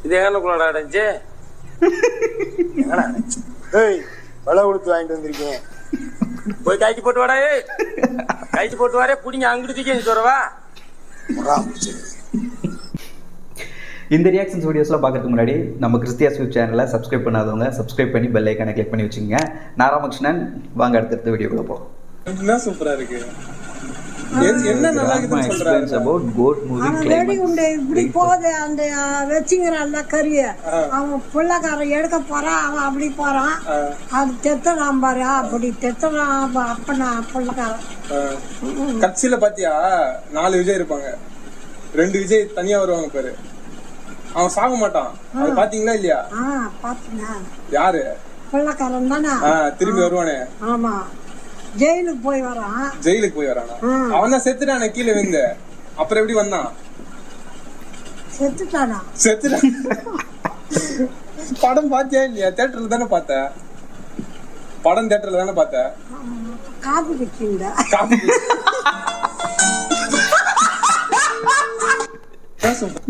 இது எங்கனக்குள்ளடா அடைஞ்சு எங்கடா அடைஞ்சு ஏய் விலை கொடுத்து வாங்கிட்டு வந்திருக்கேன் போய் கைக்கு போட்டு வாடா ஏய் கைக்கு போட்டு வரே புடிங்க அங்கிட்டு தூக்கி சொல்றவா இந்த ரியாக்ஷன்ஸ் வீடியோஸ்லாம் பார்க்கறதுக்கு முன்னாடி நம்ம கிறிஸ்தியா ஸ்விப் சேனலை சப்ஸ்கிரைப் பண்ணாதவங்க சப்ஸ்கிரைப் பண்ணி பெல் ஐக்கானை கிளிக் பண்ணி வச்சுங்க நான் ராமகிருஷ்ணன் வாங்க அடுத்தடுத்த வீடியோக்குள்ள போகலாம் என்ன சூப்பரா இருக்கு எது- என்ன நல்லா இருக்குன்னு எக்ஸ்பிளைன்ஸ் சொல்றாரு அபவுட் கோட் மூவி அவன் வெடி உண்டு இப்படி போகுது அந்த வச்சுங்கிறான்ல கறிய அவன் பிள்ளைக்காரன் எடுக்க போறான் அவன் அப்படி போறான் அது தெத்தலாம் பாரு அப்படி தெத்தலாம் அப்பனா பிள்ளைக்காரன் கட்சியில பாத்தியா நாலு விஜய் இருப்பாங்க ரெண்டு விஜய் தனியா வருவாங்க பாரு அவன் சாக மாட்டான் அது பாத்தீங்களா இல்லையா ஆ பாத்துனா யாரு பிள்ளைக்காரன் தானே ஆஹ் திரும்பி வருவானே ஆமா ஜெயிலுக்கு போய் வரான் ஜெயிலுக்கு போய் வரானா அவன் தான் செத்துட்டானே கீழே விழுந்து அப்புறம் எப்படி வந்தான் செத்துட்டானா செத்துட்டான் படம் பாத்தியா இல்லையா தேட்டர்ல தானே பார்த்த படம் தேட்டர்ல தானே பார்த்த காப்பி குடிச்சிருந்த காப்பி என்ன சொல்ற?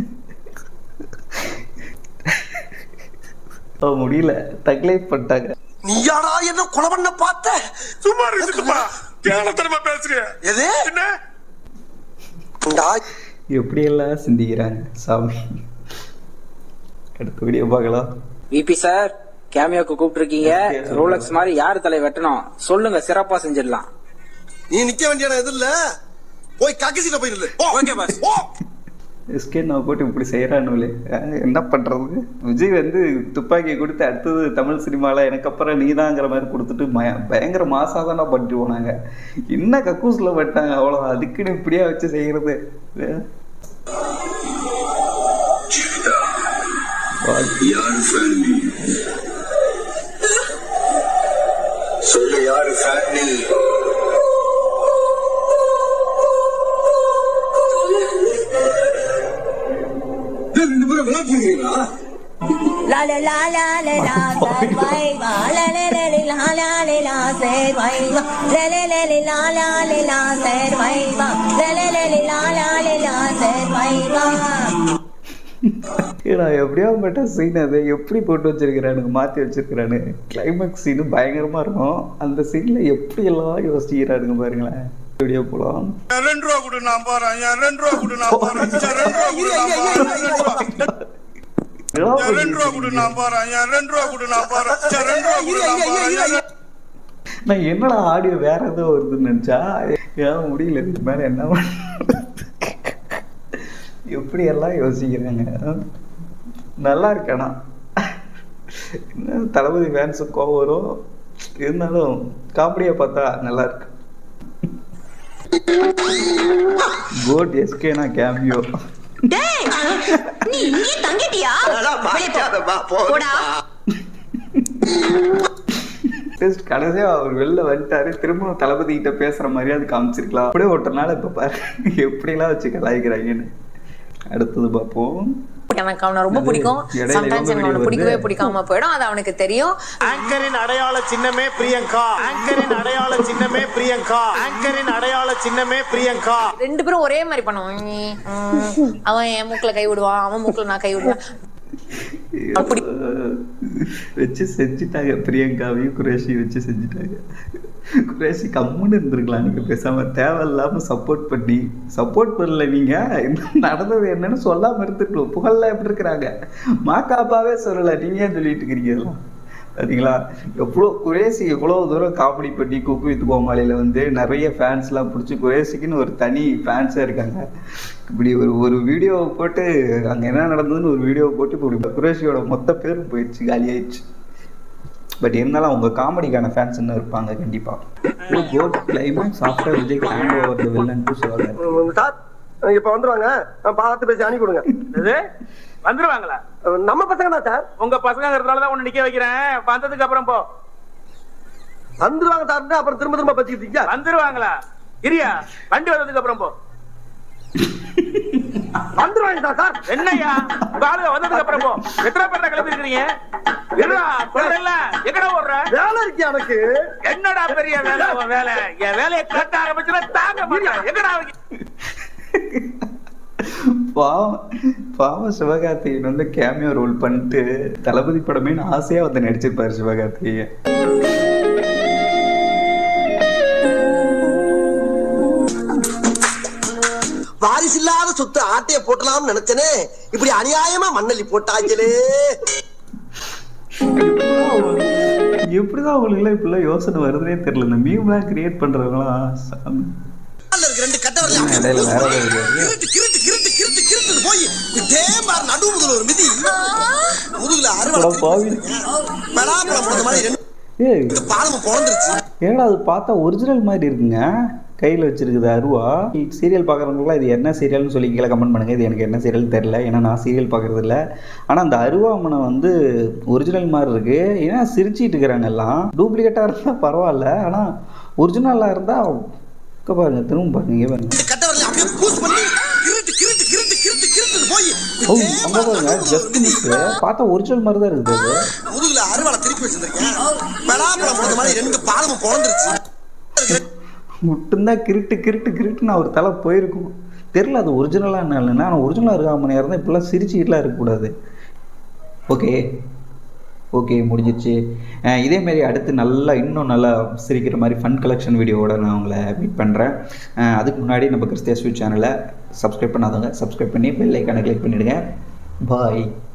முடியல தக்லைஃப் பண்ணிட்டாங்க நீயாடா என்ன கொலை பண்ண பார்த்த சும்மா இருக்குப்பா கேனத்தனமா பேசுறிய எது என்ன டா, எப்படியெல்லாம் சிந்திக்கிறாங்க சாமி அடுத்த வீடியோ பார்க்கலாம் விபி சார் கேமியோக்கு கூப்பிட்டு இருக்கீங்க ரோலக்ஸ் மாதிரி யார் தலை வெட்டணும் சொல்லுங்க சிறப்பா செஞ்சிடலாம் நீ நிக்க வேண்டிய இடம் எது இல்ல போய் கக்கசில போய் நில்லு போ. ஓகே பாஸ் போ. எஸ்கே நான் போட்டு இப்படி செய்கிறானுங்களே என்ன பண்ணுறது விஜய் வந்து துப்பாக்கியை கொடுத்து அடுத்தது தமிழ் சினிமாவில் எனக்கு அப்புறம் நீதாங்கிற மாதிரி கொடுத்துட்டு மய பயங்கர மாசாக தானே பண்ணிட்டு போனாங்க என்ன கக்கூஸில் பட்டாங்க அவ்வளோ அதுக்குன்னு இப்படியா வச்சு செய்கிறது யாரு ஃபேமிலி சொல்லு யாரு ஃபேமிலி ரெண்டு பேரும் விளையாடுறீங்களா La la la la la la surviva la la la la la la la la surviva la la la la la la la la surviva la la la la la la la la surviva நான் எப்படியா பட்ட scene அதை எப்படி போட்டு வச்சிருக்கிறானுங்க மாற்றி வச்சிருக்கிறானு climax Seenu பயங்கரமாக இருக்கும் அந்த சீனில் எப்படியெல்லாம் யோசிக்கிறானுங்க பாருங்களேன் வீடியோ போகலாம் ரெண்டு ரூபா கொடு நான் போறேன் என் ரெண்டு ரூபா கொடு நான் போறேன் என் ரெண்டு ரூபா கொடு நான் போறேன் ரெண்டு ரூபா என் ரெண்டு ரூபா கொடு நான் போறேன் என் ரெண்டு ரூபா கொடு நான் போறேன் என் ரெண்டு ரூபா கொடு நான் போறேன் என் நான் என்னடா ஆடியோ வேற ஏதோ வருதுன்னு நினச்சா ஏன் முடியல இதுக்கு மேலே என்ன பண்றது? எப்படி எல்லாம் யோசிக்கிறாங்க நல்லா இருக்கேனா என்ன தளபதி ஃபேன்ஸு கோவம் வரும் இருந்தாலும் காமெடியாக பார்த்தா நல்லா இருக்கு கோட் எஸ்கேனா கேமியோ டேய் நீ இங்கே தங்கிட்டியா அதெல்லாம் மாட்டாதம்மா, போதும்மா. ஜஸ்ட் கடைசியா அவர் வெளில வந்துட்டாரு திரும்ப தளபதி கிட்ட பேசுற மாதிரி அது காமிச்சிருக்கலாம் அப்படியே ஒருத்தனால இப்ப பாரு எப்படிலாம் வச்சு கலாய்க்கிறாங்கன்னு அடுத்தது பார்ப்போம் எனக்கு அவனை ரொம்ப பிடிக்கும் இடையில சம்டைம்ஸ் எனக்கு அவனை வந்து- பிடிக்கவே பிடிக்காம போயிடும் அது அவனுக்கு தெரியும் ஆங்கரின் அடையாள சின்னமே பிரியங்கா ஆங்கரின் அடையாள சின்னமே பிரியங்கா ஆங்கரின் அடையாள சின்னமே பிரியங்கா ரெண்டு பேரும் ஒரே மாதிரி பண்ணுவான் உம், அவன் என் மூக்குல கை விடுவான் அவன் மூக்குல நான் கை விடுவேன் அப்படி வச்சு செஞ்சுட்டாங்க பிரியங்காவையும் குரேஷியும் வச்சு செஞ்சுட்டாங்க குரேஷி கம்முன்னு இருந்திருக்கலாம் நீங்க பேசாம தேவையில்லாம சப்போர்ட் பண்ணி சப்போர்ட் பண்ணல நீங்க இன்னும் நடந்தது என்னன்னு சொல்லாம இருந்துட்டோம் புகழ்லாம் எப்படி இருக்கிறாங்க மாக்காப்பாவே சொல்லல நீங்க ஏன் சொல்லிட்டு இருக்கிறீங்க இதெல்லாம்? பார்த்தீங்களா எவ்வளோ குரேசி எவ்வளோ தூரம் காமெடி பண்ணி குக்கு வித் கோமாளியில் வந்து நிறைய ஃபேன்ஸ்லாம் பிடிச்சி குரேசிக்குன்னு ஒரு தனி ஃபேன்ஸாக இருக்காங்க இப்படி ஒரு ஒரு வீடியோ போட்டு அங்கே என்ன நடந்ததுன்னு ஒரு வீடியோ போட்டு இப்படி குரேஷியோட மொத்த பேரும் போயிடுச்சு காலியாயிடுச்சு பட் இருந்தாலும் அவங்க காமெடிக்கான ஃபேன்ஸ் இன்னும் இருப்பாங்க கண்டிப்பாக GOAT climax after Vijay hand over the villain to Sivakarthi sir இப்ப வந்துருவாங்க பார்த்து பேசி அனுப்பி கொடுங்க இது வந்துருவாங்களா நம்ம பசங்க தான் சார் உங்க பசங்கிறதுனால தான் உன்னை நிக்க வைக்கிறேன் வந்ததுக்கு அப்புறம் போ வந்துருவாங்க சார் அப்புறம் திரும்ப திரும்ப பச்சிக்கிட்டீங்க வந்துருவாங்களா இரியா வண்டி வந்ததுக்கு அப்புறம் போ வந்துருவாங்க சார் சார் என்னய்யா உங்க ஆளுங்க வந்ததுக்கு அப்புறம் போ எத்தனை பேர்டா கிளம்பி இருக்கிறீங்க என்னடா சொல்றேன்ல எங்கடா ஓடுற வேலை இருக்கு எனக்கு என்னடா பெரிய வேலை உன் வேலை என் வேலையை கட்ட ஆரம்பிச்சுன்னா தாங்க மாட்டேன் எங்கடா அவங்க பாவம் பாவம் சிவகார்த்திகேயன் வந்து கேமியோ ரோல் பண்ணிட்டு தளபதி படமே ஆசையாக வந்து நடிச்சிருப்பாரு சிவகார்த்திகேயன் வாரிசில்லாத சொத்து ஆட்டைய போட்டலாம்னு நினைச்சனே இப்படி அநியாயமா மண்ணள்ளி போட்டாங்களே எப்படிதான் அவங்களுக்குலாம் இப்படிலாம் யோசனை வருதுன்னே தெரியல இந்த மீம்லாம் கிரியேட் பண்றவங்களாம் சாமி. கால்ல இருக்க ரெண்டு கட்டை வரல என்ன இடையில வேற ஏதாவது இருக்கு? கிருட்டு கிருட்டு கிருட்டு கிருட்டு கிருட்டுன்னு போய் தேம்பார் நடு முதல்ல ஒரு மிதி முதுகுல அறுவடை அட பாவி. பலாப்பழம் போடுற மாதிரி ரெண்டு ஏய் பாலமும் பிறந்துருச்சு ஏடா அது பார்த்தா ஒரிஜினல் மாதிரி இருக்குங்க கையில் வச்சிருக்குது அருவா சீரியல் பார்க்குறவங்களாம் இது என்ன சீரியல்னு சொல்லி கீழே கமெண்ட் பண்ணுங்கள் இது எனக்கு என்ன சீரியல் தெரில ஏன்னா நான் சீரியல் பார்க்குறது இல்லை ஆனால் அந்த அருவாமனை வந்து ஒரிஜினல் மாதிரி இருக்குது ஏன்னா சிரிச்சிட்டு இருக்கிறாங்க எல்லாம் டூப்ளிகேட்டாக இருந்தால் பரவாயில்ல ஆனால் ஒரிஜினலாக இருந்தால் இங்க பாருங்க திரும்ப பாருங்க இங்கே பாருங்க கட்டை வரல அப்படியே பூஸ் பண்ணி கிருட்டு கிருட்டு கிருட்டு கிருட்டு கிருட்டுன்னு போய் ஓ அங்கே பாருங்க ஜஸ்ட் மிஸ் பார்த்தா ஒரிஜினல் மாதிரி தான் இருக்குது அது முதுகுல அறுவாளை திருப்பி வச்சிருந்திருக்கேன் பலாப்பழம் போடுற மாதிரி ரெண்டு பாலமும் பிறந்துருச்சு மட்டும்தான் கிருட்டு கிருட்டு கிருட்டுன்னு அவர் தலை போயிருக்கும் தெரில அது ஒரிஜினலாக என்ன இல்லைன்னா ஆனால் ஒரிஜினலாக இருக்காம இருந்தால் இப்படிலாம் சிரிச்சுக்கிட்டுலாம் இருக்கக்கூடாது ஓகே ஓகே முடிஞ்சிருச்சு அஹ் இதேமாரி அடுத்து நல்லா இன்னும் நல்லா சிரிக்கிற மாதிரி ஃபன் கலெக்ஷன் வீடியோவோட நான் உங்களை மீட் பண்ணுறேன் அதுக்கு முன்னாடி நம்ம கிறிஸ்தியா ஸ்வீட் சேனலை சப்ஸ்கிரைப் பண்ணாதவங்க சப்ஸ்கிரைப் பண்ணி பெல் ஐக்கானை கிளிக் பண்ணிவிடுங்க பாய்